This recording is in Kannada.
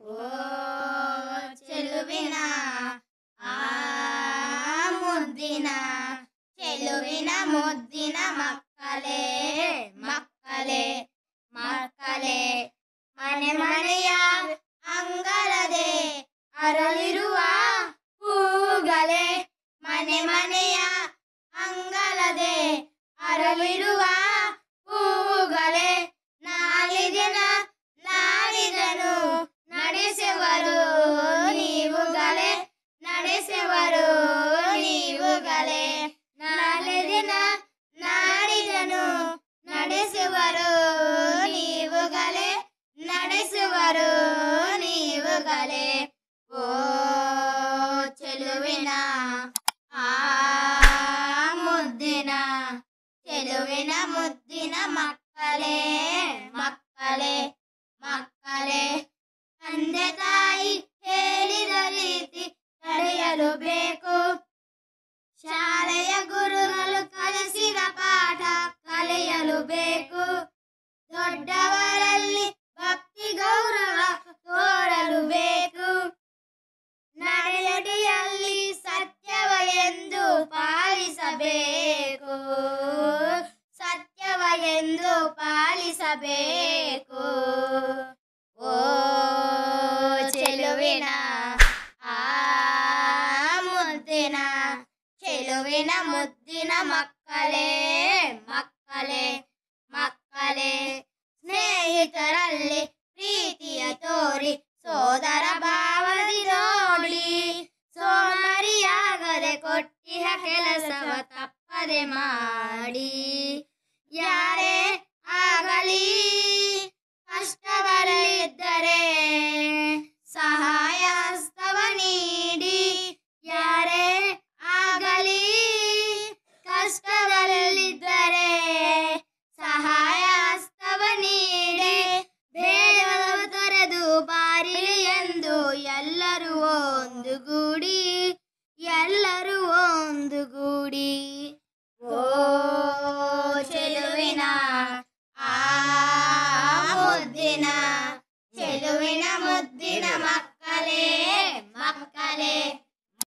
ಓ ಚೆಲುವಿನ ಆ ಮುದ್ದಿನ ಚೆಲುವಿನ ಮುದ್ದಿನ ಮಕ್ಕಳೇ ಮಕ್ಕಳೇ ಮಕ್ಕಳೇ ಮನೆ ಮನೆಯ ಅಂಗಳದೆ ಅರಳಿರುವ ಹೂಗಳೇ ಮನೆ ಮನೆಯ ಅಂಗಳದೆ ಅರಳಿರುವ ಹೂಗಳೇ ನಾಳಿದಿನ ನಾಳಿದನು ನಡೆಸುವರು ನೀವುಗಳೇ ನಡೆಸುವರು ನೀವುಗಳೇ ನಾಳೆ ದಿನ ನಾಡಿದನು ನಡೆಸುವರು ನೀವುಗಳೇ ನಡೆಸುವರು ನೀವುಗಳೇ ಓ ಚೆಲುವಿನ ಆ ಮುದ್ದಿನ ಚೆಲುವಿನ ಮುದ್ದಿನ ಮಕ್ಕಳೇ ಮಕ್ಕಳೇ ಮಕ್ಕಳೇ ತಂದೆ ತಾಯಿ ಹೇಳಿದ ರೀತಿ ನಡೆಯಲು ಬೇಕು ಶಾಲೆಯ ಗುರುಗಳು ಕಲಿಸಿದ ಪಾಠ ಕಲಿಯಲು ಬೇಕು ದೊಡ್ಡವರಲ್ಲಿ ಭಕ್ತಿ ಗೌರವ ತೋರಲು ಬೇಕು ನಡೆಯಡಿಯಲ್ಲಿ ಸತ್ಯವ ಎಂದು ಪಾಲಿಸಬೇಕು ಸತ್ಯವ ಎಂದು ಪಾಲಿಸಬೇಕು ಓ ಚೆಲುವಿನ ಆ ಮುದ್ದಿನ ಚೆಲುವಿನ ಮುದ್ದಿನ ಮಕ್ಕಳೇ ಮಕ್ಕಳೇ ಮಕ್ಕಳೇ ಸ್ನೇಹಿತರಲ್ಲಿ ಪ್ರೀತಿಯ ತೋರಿ ಸೋದರ ಭಾವದಿ ನೋಡಿ ಸೋಮರಿಯಾಗದೆ ಕೊಟ್ಟಿಹ ಕೆಲಸವ ತಪ್ಪದೆ ಮಾಡಿ ಯಾರೇ ಆಗಲಿ ಕಷ್ಟವರಲಿದ್ದರೆ ಸಹಾಯ ಹಸ್ತವ ನೀಡಿ ಯಾರೇ ಆಗಲಿ ಕಷ್ಟವರಲಿದ್ದರೆ ಸಹಾಯ ಹಸ್ತವ ನೀಡಿ ಭೇದವ ತೊರೆದು ಬಾರಿಲಿ ಎಂದು ಎಲ್ಲರೂ ಒಂದು ಗೂಡಿ ಎಲ್ಲರೂ ಒಂದು ಗೂಡಿ ಓ ಚೆಲುವಿನ ಆ ಮುದ್ದಿನ ಚೆಲುವಿನ